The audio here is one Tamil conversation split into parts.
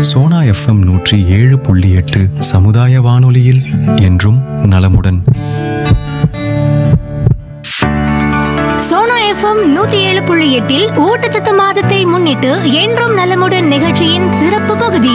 சோனா எஃப்எம் நூற்றி ஏழு புள்ளி எட்டு சமுதாய வானொலியில் என்றும் நலமுடன் சோனா எஃப்எம் நூத்தி ஏழு புள்ளி எட்டில் ஊட்டச்சத்து மாதத்தை முன்னிட்டு என்றும் நலமுடன் நிகழ்ச்சியின் சிறப்பு பகுதி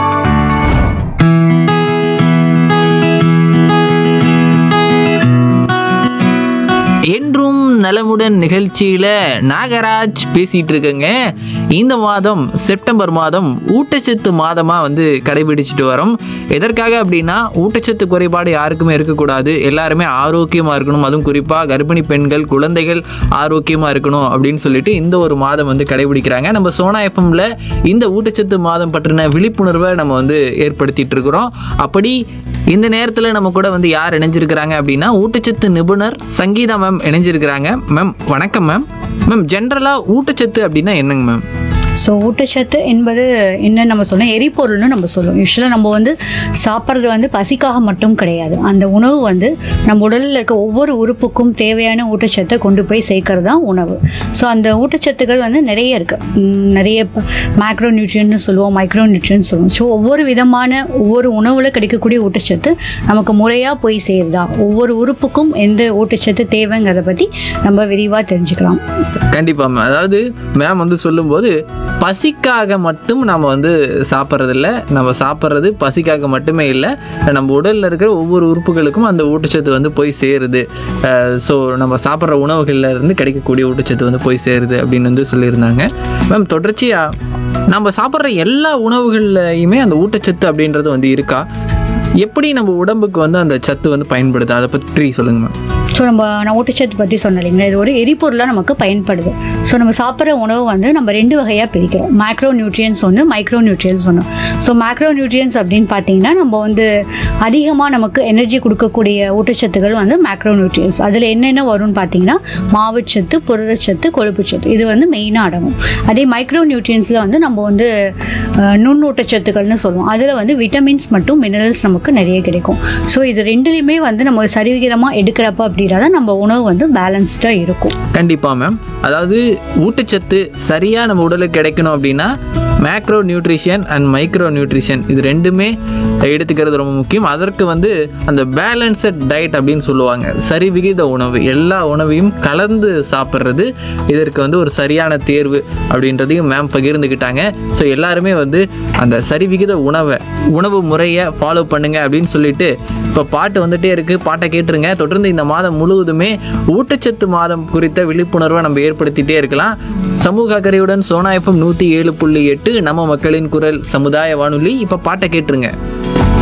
என்றும் நலமுடன் நிகழ்ச்சியில் நாகராஜ் பேசிகிட்டு இருக்கேங்க இந்த மாதம் செப்டம்பர் மாதம் ஊட்டச்சத்து மாதமாக வந்து கடைபிடிச்சிட்டு வரோம் எதற்காக அப்படின்னா ஊட்டச்சத்து குறைபாடு யாருக்குமே இருக்கக்கூடாது எல்லாருமே ஆரோக்கியமாக இருக்கணும் அதுவும் குறிப்பாக கர்ப்பிணி பெண்கள் குழந்தைகள் ஆரோக்கியமாக இருக்கணும் அப்படின்னு சொல்லிட்டு இந்த ஒரு மாதம் வந்து கடைபிடிக்கிறாங்க நம்ம சோனா எஃப்எம்ல இந்த ஊட்டச்சத்து மாதம் பற்றின விழிப்புணர்வை நம்ம வந்து ஏற்படுத்திட்டு இருக்கிறோம் அப்படி இந்த நேரத்தில் நம்ம கூட வந்து யார் இணைஞ்சிருக்கிறாங்க அப்படின்னா ஊட்டச்சத்து நிபுணர் சங்கீதா மேம் இணைஞ்சிருக்கிறாங்க மேம் வணக்கம் மேம் மேம் ஜென்ரலாக ஊட்டச்சத்து அப்படின்னா என்னங்க மேம் ஸோ ஊட்டச்சத்து என்பது என்ன நம்ம சொல்லணும் எரிபொருள்னு நம்ம சொல்லுவோம் யூஸ்வலாக நம்ம வந்து சாப்பிட்றது வந்து பசிக்காக மட்டும் கிடையாது அந்த உணவு வந்து நம்ம உடலில் இருக்க ஒவ்வொரு உறுப்புக்கும் தேவையான ஊட்டச்சத்தை கொண்டு போய் சேர்க்கறது தான் உணவு ஸோ அந்த ஊட்டச்சத்துக்கள் வந்து நிறைய இருக்குது நிறைய மேக்ரோ நியூட்ரியன்ட்னு சொல்லுவோம் மைக்ரோ நியூட்ரியன் சொல்லுவோம் ஸோ ஒவ்வொரு விதமான ஒவ்வொரு உணவில் கிடைக்கக்கூடிய ஊட்டச்சத்து நமக்கு முறையாக போய் சேருதா ஒவ்வொரு உறுப்புக்கும் எந்த ஊட்டச்சத்து தேவைங்கிறத பற்றி நம்ம விரிவாக தெரிஞ்சுக்கலாம் கண்டிப்பாக மேம் அதாவது மேம் வந்து சொல்லும்போது பசிக்காக மட்டும் நம்ம வந்து சாப்பிட்றதில்ல நம்ம சாப்பிட்றது பசிக்காக மட்டுமே இல்லை நம்ம உடலில் இருக்கிற ஒவ்வொரு உறுப்புகளுக்கும் அந்த ஊட்டச்சத்து வந்து போய் சேருது ஸோ நம்ம சாப்பிட்ற உணவுகள்ல இருந்து கிடைக்கக்கூடிய ஊட்டச்சத்து வந்து போய் சேருது அப்படின்னு வந்து சொல்லியிருந்தாங்க மேம் தொடர்ச்சியாக நம்ம சாப்பிட்ற எல்லா உணவுகள்லையுமே அந்த ஊட்டச்சத்து அப்படின்றது வந்து இருக்கா எப்படி நம்ம உடம்புக்கு வந்து அந்த சத்து வந்து பயன்படுது அதை பற்றி சொல்லுங்க மேம் ஸோ நம்ம நான் ஊட்டச்சத்து பற்றி சொன்னேன் இல்லைங்களா இது ஒரு எரிபொருளாக நமக்கு பயன்படுது ஸோ நம்ம சாப்பிட்ற உணவு வந்து நம்ம ரெண்டு வகையாக பிரிக்கிறோம் மேக்ரோ நியூட்ரியன்ஸ் ஒன்று மைக்ரோ நியூட்ரியன்ஸ் ஒன்று ஸோ மேக்ரோ நியூட்ரியன்ஸ் அப்படின்னு பார்த்தீங்கன்னா நம்ம வந்து அதிகமாக நமக்கு எனர்ஜி கொடுக்கக்கூடிய ஊட்டச்சத்துகள் வந்து மேக்ரோ நியூட்ரியன்ஸ் அதில் என்னென்ன வரும்னு பார்த்தீங்கன்னா மாவுச்சத்து புரதச்சத்து கொழுப்புச்சத்து இது வந்து மெயினாக அடங்கும் அதே மைக்ரோ நியூட்ரியன்ஸில் வந்து நம்ம வந்து அஹ், நுண்ணூட்டச்சத்துக்கள்னு சொல்லுவோம் அதில் வந்து விட்டமின்ஸ் மற்றும் மினரல்ஸ் நமக்கு நிறைய கிடைக்கும் ஸோ இது ரெண்டுலையுமே வந்து நம்ம சரிவிகிதமாக எடுக்கிறப்ப அப்படின்னா தான் நம்ம உணவு வந்து பேலன்ஸ்டாக இருக்கும் கண்டிப்பாக மேம் அதாவது ஊட்டச்சத்து சரியாக நம்ம உடலுக்கு கிடைக்கணும் அப்படின்னா macro nutrition and micro nutrition இது ரெண்டுமே எடுத்துக்கிறது ரொம்ப முக்கியம் அதற்கு வந்து அந்த பேலன்சட் டயட் அப்படின்னு சொல்லுவாங்க சரி விகித உணவு எல்லா உணவையும் கலந்து சாப்பிட்றது இதற்கு வந்து ஒரு சரியான தேர்வு அப்படின்றதையும் மேம் பகிர்ந்துக்கிட்டாங்க ஸோ எல்லாருமே வந்து அந்த சரி விகித உணவை உணவு முறையை ஃபாலோ பண்ணுங்க அப்படின்னு சொல்லிட்டு இப்போ பாட்டு வந்துட்டே இருக்கு பாட்டை கேட்டுருங்க தொடர்ந்து இந்த மாதம் முழுவதுமே ஊட்டச்சத்து மாதம் குறித்த விழிப்புணர்வை நம்ம ஏற்படுத்திட்டே இருக்கலாம் சமூக அக்கறையுடன் சோனா எஃப்எம் நூற்றி ஏழு புள்ளி எட்டு நம்ம மக்களின் குரல் சமுதாய வானொலி இப்போ பாட்டை கேட்டுருங்க